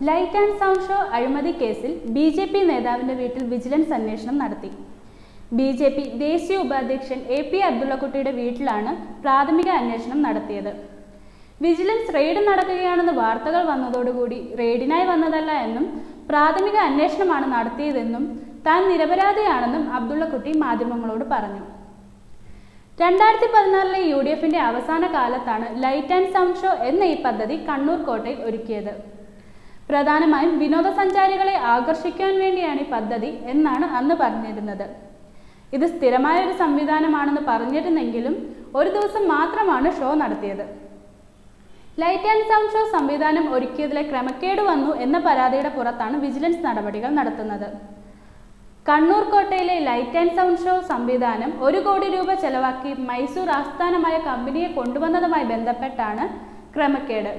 light and sound show അഴിമതി കേസിൽ B J P നേതാവിന്റെ വീട്ടിൽ വിജിലൻസ് അന്വേഷണം നടത്തി ബി ജെ പി ദേശീയ ഉപാധ്യക്ഷൻ എ പി അബ്ദുള്ളക്കുട്ടിയുടെ വീട്ടിലാണ് പ്രാഥമിക അന്വേഷണം നടത്തിയത് വിജിലൻസ് റെയ്ഡ് നടക്കുകയാണെന്ന് വാർത്തകൾ വന്നതോടുകൂടി റെയ്ഡിനായി വന്നതല്ല എന്നും പ്രാഥമിക അന്വേഷണമാണ് നടത്തിയതെന്നും താൻ നിരപരാധിയാണെന്നും അബ്ദുള്ളക്കുട്ടി മാധ്യമങ്ങളോട് പറഞ്ഞു രണ്ടായിരത്തി പതിനാറിലെ യു ഡി എഫിന്റെ അവസാന കാലത്താണ് ലൈറ്റ് ആൻഡ് സൗണ്ട് ഷോ എന്ന ഈ പദ്ധതി കണ്ണൂർ കോട്ടയിൽ ഒരുക്കിയത് പ്രധാനമായും വിനോദസഞ്ചാരികളെ ആകർഷിക്കാൻ വേണ്ടിയാണ് ഈ പദ്ധതി എന്നാണ് അന്ന് പറഞ്ഞിരുന്നത് ഇത് സ്ഥിരമായ ഒരു സംവിധാനമാണെന്ന് പറഞ്ഞിരുന്നെങ്കിലും ഒരു ദിവസം മാത്രമാണ് ഷോ നടത്തിയത് ലൈറ്റ് ആൻഡ് സൗണ്ട് ഷോ സംവിധാനം ഒരുക്കിയതിലെ ക്രമക്കേട് വന്നു എന്ന പരാതിയുടെ പുറത്താണ് വിജിലൻസ് നടപടികൾ നടത്തുന്നത് കണ്ണൂർ കോട്ടയിലെ ലൈറ്റ് ആൻഡ് സൗണ്ട് ഷോ സംവിധാനം ഒരു കോടി രൂപ ചെലവാക്കി മൈസൂർ ആസ്ഥാനമായ കമ്പനിയെ കൊണ്ടുവന്നതുമായി ബന്ധപ്പെട്ടാണ് ക്രമക്കേട്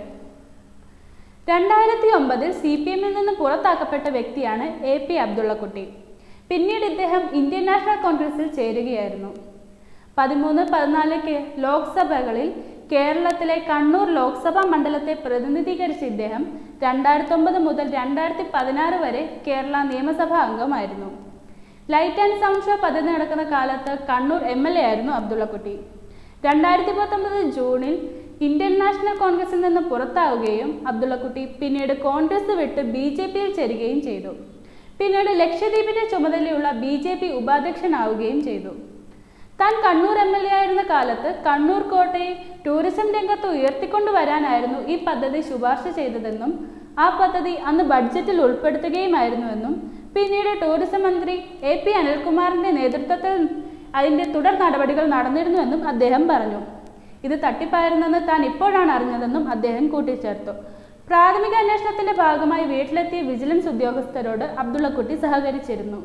രണ്ടായിരത്തി ഒമ്പതിൽ സി പി എമ്മിൽ നിന്ന് പുറത്താക്കപ്പെട്ട വ്യക്തിയാണ് എ പി അബ്ദുള്ളക്കുട്ടി പിന്നീട് ഇദ്ദേഹം ഇന്ത്യൻ നാഷണൽ കോൺഗ്രസിൽ ചേരുകയായിരുന്നു പതിമൂന്ന് പതിനാല് കേ- ലോക്സഭകളിൽ കേരളത്തിലെ കണ്ണൂർ ലോക്സഭാ മണ്ഡലത്തെ പ്രതിനിധീകരിച്ച ഇദ്ദേഹം രണ്ടായിരത്തി ഒമ്പത് മുതൽ രണ്ടായിരത്തി പതിനാറ് വരെ കേരള നിയമസഭാ അംഗമായിരുന്നു ലൈറ്റ് ആൻഡ് സൗണ്ട് ഷോ പദ്ധതി നടക്കുന്ന കാലത്ത് കണ്ണൂർ എം എൽ എ ആയിരുന്നു അബ്ദുള്ളക്കുട്ടി രണ്ടായിരത്തി പത്തൊമ്പത് ജൂണിൽ ഇന്ത്യൻ നാഷണൽ കോൺഗ്രസിൽ നിന്ന് പുറത്താവുകയും അബ്ദുള്ളക്കുട്ടി പിന്നീട് കോൺഗ്രസ് വിട്ട് ബി ജെ പിയിൽ ചേരുകയും ചെയ്തു പിന്നീട് ലക്ഷദ്വീപിന്റെ ചുമതലയുള്ള ബി ജെ പി ഉപാധ്യക്ഷനാവുകയും ചെയ്തു താൻ കണ്ണൂർ എം എൽ എ ആയിരുന്ന കാലത്ത് കണ്ണൂർ കോട്ടയെ ടൂറിസം രംഗത്ത് ഉയർത്തിക്കൊണ്ടുവരാനായിരുന്നു ഈ പദ്ധതി ശുപാർശ ചെയ്തതെന്നും ആ പദ്ധതി അന്ന് ബഡ്ജറ്റിൽ ഉൾപ്പെടുത്തുകയുമായിരുന്നുവെന്നും പിന്നീട് ടൂറിസം മന്ത്രി എ പി അനിൽകുമാറിന്റെ നേതൃത്വത്തിൽ അതിന്റെ തുടർ നടപടികൾ നടന്നിരുന്നുവെന്നും അദ്ദേഹം പറഞ്ഞു ഇത് തട്ടിപ്പായിരുന്നെന്ന് താൻ ഇപ്പോഴാണ് അറിഞ്ഞതെന്നും അദ്ദേഹം കൂട്ടിച്ചേർത്തു പ്രാഥമിക അന്വേഷണത്തിന്റെ ഭാഗമായി വീട്ടിലെത്തിയ വിജിലൻസ് ഉദ്യോഗസ്ഥരോട് അബ്ദുള്ളക്കുട്ടി സഹകരിച്ചിരുന്നു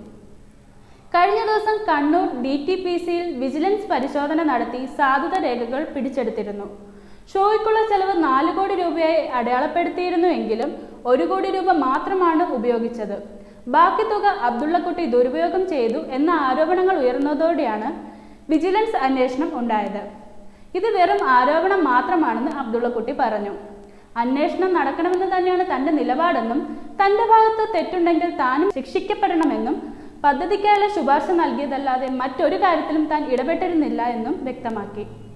കഴിഞ്ഞ ദിവസം കണ്ണൂർ ഡി ടി പി സിയിൽ വിജിലൻസ് പരിശോധന നടത്തി സാധുത രേഖകൾ പിടിച്ചെടുത്തിരുന്നു ഷോയ്ക്കുള്ള ചെലവ് നാല് കോടി രൂപയായി അടയാളപ്പെടുത്തിയിരുന്നുവെങ്കിലും ഒരു കോടി രൂപ മാത്രമാണ് ഉപയോഗിച്ചത് ബാക്കി തുക അബ്ദുള്ളക്കുട്ടി ദുരുപയോഗം ചെയ്തു എന്ന ആരോപണങ്ങൾ ഉയർന്നതോടെയാണ് വിജിലൻസ് അന്വേഷണം ഉണ്ടായത് ഇത് വെറും ആരോപണം മാത്രമാണെന്ന് അബ്ദുള്ളക്കുട്ടി പറഞ്ഞു അന്വേഷണം നടക്കണമെന്ന് തന്നെയാണ് തന്റെ നിലപാടെന്നും തന്റെ ഭാഗത്ത് തെറ്റുണ്ടെങ്കിൽ താനും ശിക്ഷിക്കപ്പെടണമെന്നും പദ്ധതിക്കായുള്ള ശുപാർശ നൽകിയതല്ലാതെ മറ്റൊരു കാര്യത്തിലും താൻ ഇടപെട്ടിരുന്നില്ല എന്നും വ്യക്തമാക്കി